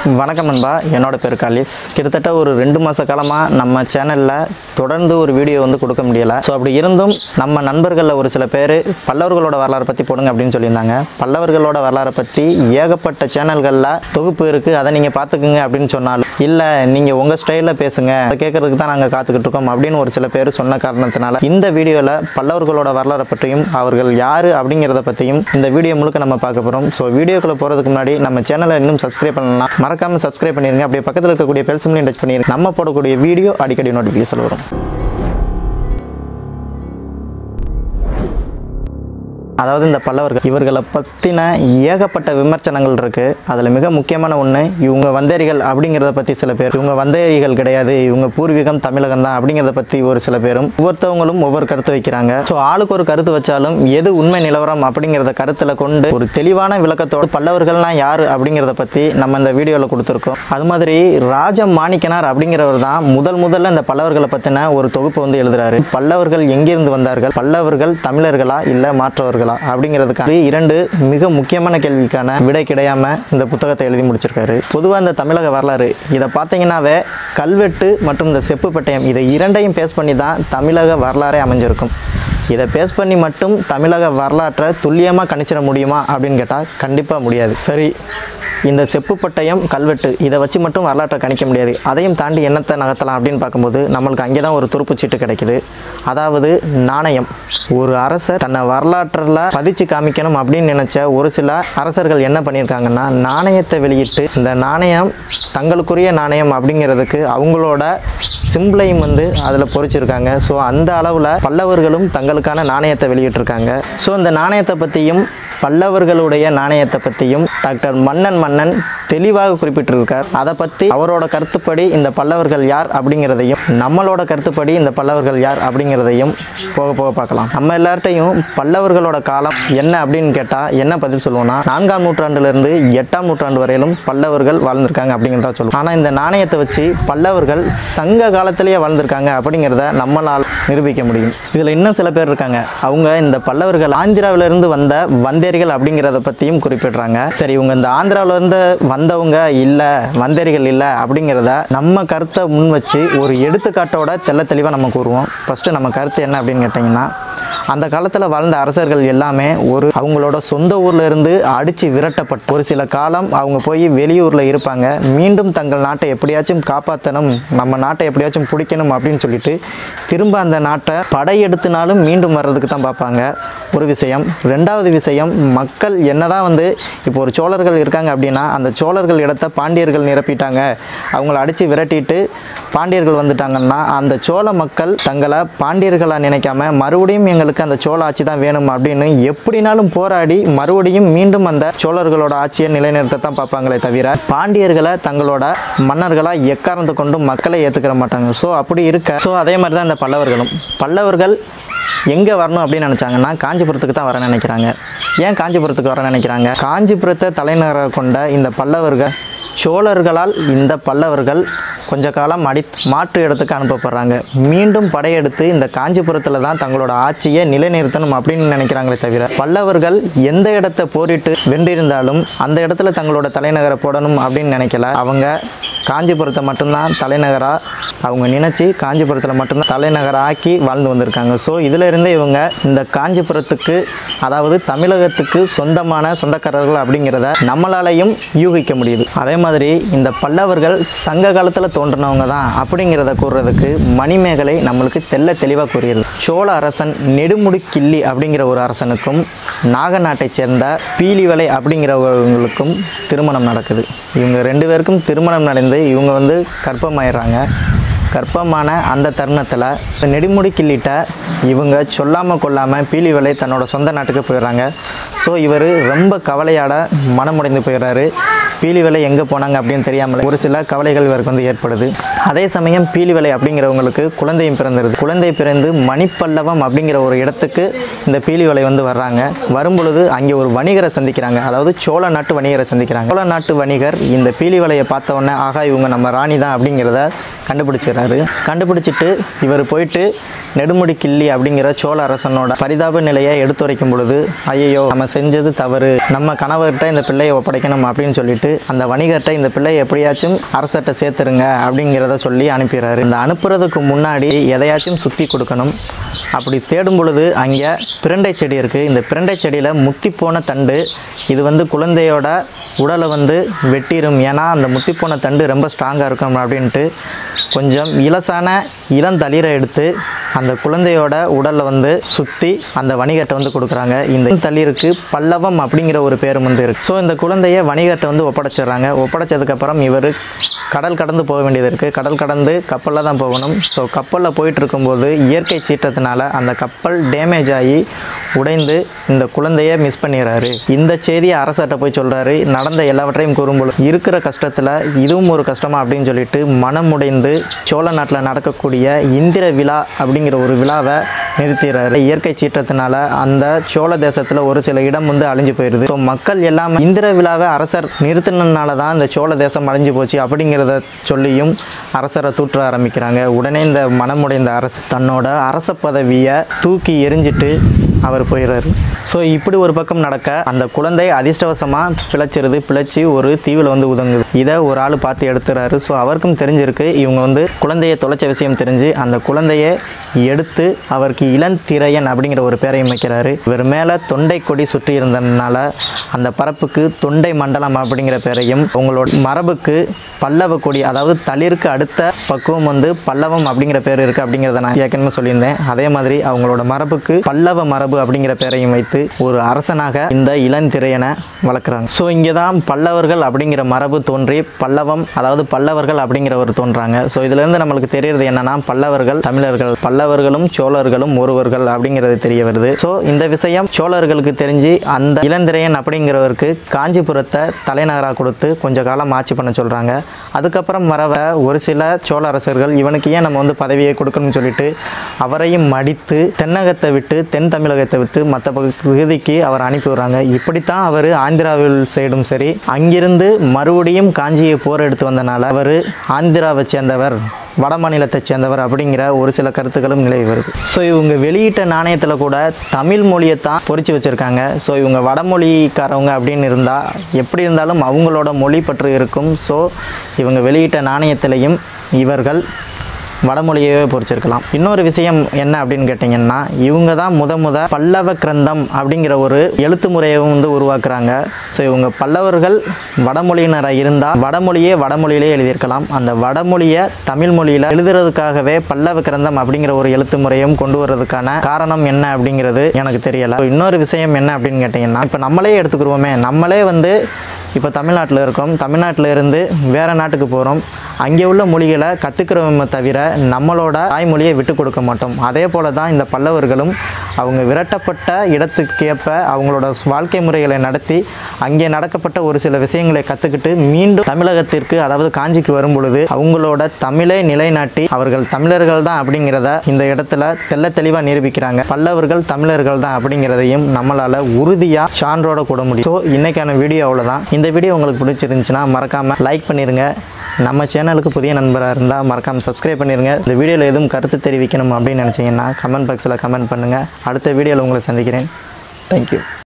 வணக்கம் நண்பா என்னோட பேர் காலிஸ் கிட்டத்தட்ட ஒரு ரெண்டு மாத காலமாக நம்ம சேனலில் தொடர்ந்து ஒரு வீடியோ வந்து கொடுக்க முடியலை ஸோ அப்படி இருந்தும் நம்ம நண்பர்களில் ஒரு சில பேர் பல்லவர்களோட வரலாறை பற்றி போடுங்க அப்படின்னு சொல்லியிருந்தாங்க பல்லவர்களோட வரலாறை பற்றி ஏகப்பட்ட சேனல்களில் தொகுப்பு இருக்குது அதை நீங்கள் பார்த்துக்குங்க அப்படின்னு சொன்னாலும் இல்லை நீங்கள் உங்கள் ஸ்டைலில் பேசுங்க அதை கேட்கறதுக்கு தான் நாங்கள் காத்துக்கிட்டு இருக்கோம் அப்படின்னு ஒரு சில பேர் சொன்ன காரணத்தினால இந்த வீடியோவில் பல்லவர்களோட வரலாறை பற்றியும் அவர்கள் யார் அப்படிங்கிறத பற்றியும் இந்த வீடியோ முழுக்க நம்ம பார்க்க போகிறோம் ஸோ வீடியோக்குள்ளே போகிறதுக்கு முன்னாடி நம்ம சேனலை இன்னும் சப்ஸ்கிரைப் பண்ணலாம் மறக்காமல் சப்ஸ்கிரைப் பண்ணிருங்க அப்படியே பக்கத்தில் இருக்கக்கூடிய பெல் சிம்லையும் டச் பண்ணிருங்க நம்ம போடக்கூடிய வீடியோ அடிக்கடி நோட்டிஃபிகேஷன் வரும் அதாவது இந்த பல்லவர்கள் இவர்களை பற்றின ஏகப்பட்ட விமர்சனங்கள் இருக்குது அதில் மிக முக்கியமான ஒன்று இவங்க வந்தேரிகள் அப்படிங்கிறத பற்றி சில பேர் இவங்க வந்தேரிகள் கிடையாது இவங்க பூர்வீகம் தமிழகம் தான் அப்படிங்கிறத பற்றி ஒரு சில பேரும் ஒவ்வொருத்தவங்களும் ஒவ்வொரு கருத்து வைக்கிறாங்க ஸோ ஆளுக்கு ஒரு கருத்து வச்சாலும் எது உண்மை நிலவரம் அப்படிங்கிறத கருத்தில் கொண்டு ஒரு தெளிவான விளக்கத்தோடு பல்லவர்கள்லாம் யார் அப்படிங்கிறத பற்றி நம்ம இந்த வீடியோவில் கொடுத்துருக்கோம் அது மாதிரி ராஜ மாணிக்கனார் அப்படிங்கிறவர் தான் முதல் முதல்ல இந்த பல்லவர்களை பற்றின ஒரு தொகுப்பு வந்து எழுதுறாரு பல்லவர்கள் எங்கிருந்து வந்தார்கள் பல்லவர்கள் தமிழர்களா இல்லை மாற்றவர்களா அப்படிங்கிறதுக்கான இரண்டு மிக முக்கியமான கேள்விக்கான விடை கிடையாம இந்த புத்தகத்தை எழுதி முடிச்சிருக்காரு பொதுவாக இந்த தமிழக வரலாறு இதை பார்த்தீங்கன்னாவே கல்வெட்டு மற்றும் இந்த செப்பு பட்டயம் இதை இரண்டையும் பேஸ் பண்ணி தான் தமிழக வரலாறே அமைஞ்சிருக்கும் இதை பேஸ் பண்ணி மட்டும் தமிழக வரலாற்றை துல்லியமாக கணிச்சிட முடியுமா அப்படின்னு கேட்டால் கண்டிப்பாக முடியாது சரி இந்த செப்பு பட்டயம் கல்வெட்டு இதை வச்சு மட்டும் வரலாற்றை கணிக்க முடியாது அதையும் தாண்டி என்னத்தை நகர்த்தலாம் அப்படின்னு பார்க்கும்போது நம்மளுக்கு அங்கே தான் ஒரு துருப்புச்சீட்டு கிடைக்குது அதாவது நாணயம் ஒரு அரசர் தன்னை வரலாற்றில் பதிச்சு காமிக்கணும் அப்படின்னு நினச்ச ஒரு சில அரசர்கள் என்ன பண்ணியிருக்காங்கன்னா நாணயத்தை வெளியிட்டு இந்த நாணயம் தங்களுக்குரிய நாணயம் அப்படிங்கிறதுக்கு அவங்களோட சிம்பிளையும் வந்து அதில் பொறிச்சிருக்காங்க ஸோ அந்த அளவில் பல்லவர்களும் தங்களுக்கான நாணயத்தை வெளியிட்டிருக்காங்க ஸோ இந்த நாணயத்தை பற்றியும் பல்லவர்களுடைய நாணயத்தை பற்றியும் டாக்டர் மன்னன் மன்னன் தெளிவாக குறிப்பிட்டிருக்கார் அதை பற்றி அவரோட கருத்துப்படி இந்த பல்லவர்கள் யார் அப்படிங்கிறதையும் நம்மளோட கருத்துப்படி இந்த பல்லவர்கள் யார் அப்படிங்கிறதையும் போக போக பார்க்கலாம் நம்ம எல்லார்ட்டையும் பல்லவர்களோட காலம் என்ன அப்படின்னு கேட்டால் என்ன பதில் சொல்லுவோம்னா நான்காம் நூற்றாண்டுலேருந்து எட்டாம் நூற்றாண்டு வரையிலும் பல்லவர்கள் வாழ்ந்திருக்காங்க அப்படிங்கிறத சொல்லுவோம் ஆனால் இந்த நாணயத்தை வச்சு பல்லவர்கள் சங்க காலத்திலேயே வாழ்ந்திருக்காங்க அப்படிங்கிறத நம்மளால் நிரூபிக்க முடியும் இதில் இன்னும் சில பேர் இருக்காங்க அவங்க இந்த பல்லவர்கள் ஆந்திராவிலிருந்து வந்த வந்தேரிகள் அப்படிங்கிறத பற்றியும் குறிப்பிடுறாங்க சரி இவங்க இந்த ஆந்திராவிலேருந்து வந்தவங்க இல்லை வந்தேரிகள் இல்லை அப்படிங்கிறத நம்ம கருத்தை முன் வச்சு ஒரு எடுத்துக்காட்டோட தெள்ள தெளிவாக நம்ம கூறுவோம் ஃபஸ்ட்டு நம்ம கருத்து என்ன அப்படின்னு கேட்டிங்கன்னா அந்த காலத்தில் வாழ்ந்த அரசர்கள் எல்லாமே ஒரு அவங்களோட சொந்த ஊர்ல இருந்து அடித்து விரட்டப்பட்டு ஒரு சில காலம் அவங்க போய் வெளியூரில் இருப்பாங்க மீண்டும் தங்கள் நாட்டை எப்படியாச்சும் காப்பாற்றணும் நம்ம நாட்டை எப்படியாச்சும் பிடிக்கணும் அப்படின்னு சொல்லிட்டு திரும்ப அந்த நாட்டை படையெடுத்துனாலும் மீண்டும் வர்றதுக்கு தான் பார்ப்பாங்க ஒரு விஷயம் ரெண்டாவது விஷயம் மக்கள் என்னதான் வந்து இப்போ ஒரு சோழர்கள் இருக்காங்க அப்படின்னா அந்த சோழர்கள் இடத்த பாண்டியர்கள் நிரப்பிட்டாங்க அவங்கள அடித்து விரட்டிட்டு பாண்டியர்கள் வந்துட்டாங்கன்னா அந்த சோழ மக்கள் தங்களை பாண்டியர்களாக நினைக்காம மறுபடியும் எங்களுக்கு அந்த சோழ ஆட்சி தான் வேணும் அப்படின்னு எப்படினாலும் போராடி மறுபடியும் மீண்டும் அந்த சோழர்களோட ஆட்சியை நிலைநிறுத்தத்தான் பார்ப்பாங்களே தவிர பாண்டியர்களை தங்களோட மன்னர்களாக எக்காரணத்தை கொண்டும் மக்களை ஏற்றுக்கிற மாட்டாங்க ஸோ அப்படி இருக்க ஸோ அதே மாதிரி தான் இந்த பல்லவர்களும் பல்லவர்கள் எங்கே வரணும் அப்படின்னு நினச்சாங்கன்னா காஞ்சிபுரத்துக்கு தான் வர நினைக்கிறாங்க ஏன் காஞ்சிபுரத்துக்கு வர நினைக்கிறாங்க காஞ்சிபுரத்தை தலைநகராக கொண்ட இந்த பல்லவர்கள் சோழர்களால் இந்த பல்லவர்கள் கொஞ்ச காலம் அடி மாற்று இடத்துக்கு அனுப்பப்படுறாங்க மீண்டும் படையெடுத்து இந்த காஞ்சிபுரத்தில் தான் தங்களோட ஆட்சியை நிலைநிறுத்தணும் அப்படின்னு நினைக்கிறாங்களே தவிர பல்லவர்கள் எந்த இடத்தை போரிட்டு வென்றிருந்தாலும் அந்த இடத்துல தங்களோட தலைநகரை போடணும் அப்படின்னு நினைக்கல அவங்க காஞ்சிபுரத்தை மட்டும்தான் தலைநகராக அவங்க நினச்சி காஞ்சிபுரத்தில் மட்டும்தான் தலைநகராக ஆக்கி வாழ்ந்து வந்திருக்காங்க ஸோ இதில் இருந்தே இவங்க இந்த காஞ்சிபுரத்துக்கு அதாவது தமிழகத்துக்கு சொந்தமான சொந்தக்காரர்கள் அப்படிங்கிறத நம்மளாலையும் யூகிக்க முடியுது அதே மாதிரி இந்த பல்லவர்கள் சங்க காலத்தில் தோன்றினவங்க தான் அப்படிங்கிறத கூறுறதுக்கு மணிமேகலை நம்மளுக்கு தெல்ல தெளிவாக கூறியது சோழ அரசன் நெடுமுடி கிள்ளி அப்படிங்கிற ஒரு அரசனுக்கும் நாகநாட்டைச் சேர்ந்த பீலிவலை அப்படிங்கிறவங்களுக்கும் திருமணம் நடக்குது இவங்க ரெண்டு பேருக்கும் திருமணம் நடந்து இவங்க வந்து கர்ப்பமாயிடுறாங்க கர்ப்பமான அந்த தருணத்தில் நெடுமுடி கிள்ளிட்ட இவங்க சொல்லாமல் கொள்ளாமல் பீலிவலை தன்னோட சொந்த நாட்டுக்கு போயிடுறாங்க ஸோ இவர் ரொம்ப கவலையாட மனமுடைந்து போயிடுறாரு பீலிவலை எங்கே போனாங்க அப்படின்னு தெரியாமல் ஒரு சில கவலைகள் இவருக்கு வந்து ஏற்படுது அதே சமயம் பீலிவலை அப்படிங்கிறவங்களுக்கு குழந்தையும் பிறந்துருது குழந்தை பிறந்து மணிப்பல்லவம் அப்படிங்கிற ஒரு இடத்துக்கு இந்த பீலிவலை வந்து வர்றாங்க வரும்பொழுது அங்கே ஒரு வணிகரை சந்திக்கிறாங்க அதாவது சோழ நாட்டு வணிகரை சந்திக்கிறாங்க சோழ நாட்டு வணிகர் இந்த பீலிவலையை பார்த்த உடனே ஆகா இவங்க நம்ம ராணி தான் அப்படிங்கிறத கண்டுபிடிச்சிடுறாரு கண்டுபிடிச்சிட்டு இவர் போயிட்டு நெடுமுடி கிள்ளி அப்படிங்கிற சோழ அரசனோட பரிதாப நிலையை எடுத்துரைக்கும் பொழுது ஐயோ நம்ம செஞ்சது தவறு நம்ம கணவர்கிட்ட இந்த பிள்ளையை ஒப்படைக்கணும் அப்படின்னு சொல்லிட்டு அந்த வணிகர்கிட்ட இந்த பிள்ளையை எப்படியாச்சும் அரசர்கிட்ட சேர்த்துருங்க அப்படிங்கிறத சொல்லி அனுப்பிடுறாரு இந்த அனுப்புறதுக்கு முன்னாடி எதையாச்சும் சுற்றி கொடுக்கணும் அப்படி தேடும் பொழுது அங்கே பிரண்டை செடி இருக்குது இந்த பிரண்டை செடியில் முத்தி போன தண்டு இது வந்து குழந்தையோட உடலை வந்து வெட்டிடும் ஏன்னா அந்த முத்தி போன தண்டு ரொம்ப ஸ்ட்ராங்காக இருக்கும் அப்படின்ட்டு கொஞ்சம் இலசான இளந்தளிரை எடுத்து அந்த குழந்தையோட உடலை வந்து சுற்றி அந்த வணிகர்கிட்ட வந்து கொடுக்குறாங்க இந்த தளிருக்கு பல்லவம் அப்படிங்கிற ஒரு பேரும் வந்து இருக்குது ஸோ இந்த குழந்தைய வணிகர்கிட்ட வந்து ஒப்படைச்சிடுறாங்க ஒப்படைச்சதுக்கப்புறம் இவர் கடல் கடந்து போக வேண்டியது இருக்குது கடல் கடந்து கப்பலில் தான் போகணும் ஸோ கப்பலில் போயிட்டு இருக்கும்போது இயற்கை சீற்றத்தினால அந்த கப்பல் டேமேஜ் ஆகி உடைந்து இந்த குழந்தைய மிஸ் பண்ணிடுறாரு இந்த செய்தியை அரசர்கிட்ட போய் சொல்கிறாரு நடந்த எல்லாவற்றையும் கூறும்போது இருக்கிற கஷ்டத்தில் இதுவும் ஒரு கஷ்டமா அப்படின்னு சொல்லிட்டு மனம் உடைந்து சோழ நாட்டில் நடக்கக்கூடிய இந்திர விழா அப்படிங்கிற ஒரு விழாவை நிறுத்திடுறாரு இயற்கை சீற்றத்தினால அந்த சோழ தேசத்தில் ஒரு சில இடம் வந்து அழிஞ்சு போயிடுது ஸோ மக்கள் எல்லாம் இந்திர விழாவை அரசர் நிறுத்தினதுனால தான் இந்த சோழ தேசம் அழிஞ்சு போச்சு அப்படிங்கிறத சொல்லியும் அரசரை தூற்ற ஆரம்பிக்கிறாங்க உடனே இந்த மனமுடைந்த அரசு தன்னோட அரச பதவியை தூக்கி எரிஞ்சிட்டு அவர் போயிடுறாரு ஸோ இப்படி ஒரு பக்கம் நடக்க அந்த குழந்தை அதிர்ஷ்டவசமாக பிழைச்சிருது பிழைச்சி ஒரு தீவில் வந்து உதங்குது இதை ஒரு ஆள் பார்த்து எடுத்துறாரு ஸோ அவருக்கும் தெரிஞ்சிருக்கு இவங்க வந்து குழந்தையை தொலைச்ச விஷயம் தெரிஞ்சு அந்த குழந்தையை எடுத்து அவருக்கு இளந்திரையன் அப்படிங்கிற ஒரு பேரையும் வைக்கிறாரு இவர் மேலே தொண்டை கொடி சுற்றி இருந்ததுனால அந்த பரப்புக்கு தொண்டை மண்டலம் அப்படிங்கிற பேரையும் உங்களோட மரபுக்கு பல்லவ கொடி அதாவது தளிருக்கு அடுத்த பக்குவம் வந்து பல்லவம் அப்படிங்கிற பேர் இருக்குது அப்படிங்கிறத நான் ஏற்கனவே சொல்லியிருந்தேன் அதே மாதிரி அவங்களோட மரபுக்கு பல்லவ மரபு அப்படிங்கிற பேரையும் வைத்து ஒரு அரசனாக இந்த இளந்திரையனை வளர்க்குறாங்க ஸோ இங்கே தான் பல்லவர்கள் அப்படிங்கிற மரபு தோன்றி பல்லவம் அதாவது பல்லவர்கள் அப்படிங்கிறவர் தோன்றாங்க ஸோ இதுலேருந்து நம்மளுக்கு தெரியறது என்னன்னா பல்லவர்கள் தமிழர்கள் பல்லவர்களும் சோழர்களும் ஒருவர்கள் அப்படிங்கிறது தெரிய வருது ஸோ இந்த விஷயம் சோழர்களுக்கு தெரிஞ்சு அந்த இளந்திரையன் அப்படிங்கிறவருக்கு காஞ்சிபுரத்தை தலைநகராக கொடுத்து கொஞ்ச காலம் ஆட்சி பண்ண சொல்கிறாங்க அதுக்கப்புறம் வரவ ஒரு சில சோழ அரசர்கள் இவனுக்கு ஏன் நம்ம வந்து பதவியை கொடுக்கணும்னு சொல்லிட்டு அவரையும் மடித்து தென்னகத்தை விட்டு தென் தமிழகத்தை விட்டு மற்ற பகுதிக்கு அவர் அனுப்பி விடுறாங்க இப்படித்தான் அவர் ஆந்திராவில் சைடும் சரி அங்கிருந்து மறுபடியும் காஞ்சியை போர் எடுத்து வந்தனால அவர் ஆந்திராவை சேர்ந்தவர் வட மாநிலத்தை சேர்ந்தவர் அப்படிங்கிற ஒரு சில கருத்துக்களும் நிலவி வருது ஸோ இவங்க வெளியிட்ட நாணயத்தில் கூட தமிழ் மொழியை தான் பொறிச்சு வச்சுருக்காங்க ஸோ இவங்க வடமொழிக்காரவங்க அப்படின்னு இருந்தால் எப்படி இருந்தாலும் அவங்களோட மொழி பற்று இருக்கும் ஸோ இவங்க வெளியிட்ட நாணயத்திலையும் இவர்கள் வடமொழியவே பொறிச்சிருக்கலாம் இன்னொரு விஷயம் என்ன அப்படின்னு கேட்டிங்கன்னா இவங்க தான் முத முத பல்லவ கிரந்தம் அப்படிங்கிற ஒரு எழுத்து முறையை வந்து உருவாக்குறாங்க ஸோ இவங்க பல்லவர்கள் வடமொழியினராக இருந்தால் வடமொழியே வடமொழியிலே எழுதியிருக்கலாம் அந்த வடமொழியை தமிழ் மொழியில் எழுதுறதுக்காகவே பல்லவ கிரந்தம் அப்படிங்கிற ஒரு எழுத்து முறையும் கொண்டு வர்றதுக்கான காரணம் என்ன அப்படிங்கிறது எனக்கு தெரியல So, இன்னொரு விஷயம் என்ன அப்படின்னு கேட்டிங்கன்னா இப்போ நம்மளே எடுத்துக்கிருவோமே நம்மளே வந்து இப்போ தமிழ்நாட்டில் இருக்கோம் தமிழ்நாட்டில் இருந்து வேறு நாட்டுக்கு போகிறோம் அங்கே உள்ள மொழிகளை கற்றுக்கிறவங்க தவிர நம்மளோட தாய்மொழியை விட்டு கொடுக்க மாட்டோம் அதே போல தான் இந்த பல்லவர்களும் அவங்க விரட்டப்பட்ட இடத்துக்கேற்ப அவங்களோட வாழ்க்கை முறைகளை நடத்தி அங்கே நடக்கப்பட்ட ஒரு சில விஷயங்களை கற்றுக்கிட்டு மீண்டும் தமிழகத்திற்கு அதாவது காஞ்சிக்கு வரும் பொழுது அவங்களோட தமிழை நிலைநாட்டி அவர்கள் தமிழர்கள் தான் அப்படிங்கிறத இந்த இடத்துல தெள்ள தெளிவாக நிரூபிக்கிறாங்க பல்லவர்கள் தமிழர்கள் தான் அப்படிங்கிறதையும் நம்மளால் உறுதியாக சான்றோட கூட முடியும் ஸோ இன்னைக்கான வீடியோ அவ்வளோதான் இந்த வீடியோ உங்களுக்கு பிடிச்சிருந்துச்சுன்னா மறக்காமல் லைக் பண்ணிடுங்க நம்ம சேனலுக்கு புதிய நண்பராக இருந்தால் மறக்காமல் சப்ஸ்கிரைப் பண்ணிடுங்க இந்த வீடியோவில் எதுவும் கருத்து தெரிவிக்கணும் அப்படின்னு நினச்சிங்கன்னா கமெண்ட் பாக்ஸில் கமெண்ட் பண்ணுங்கள் அடுத்த வீடியோவில் உங்களை சந்திக்கிறேன் தேங்க்யூ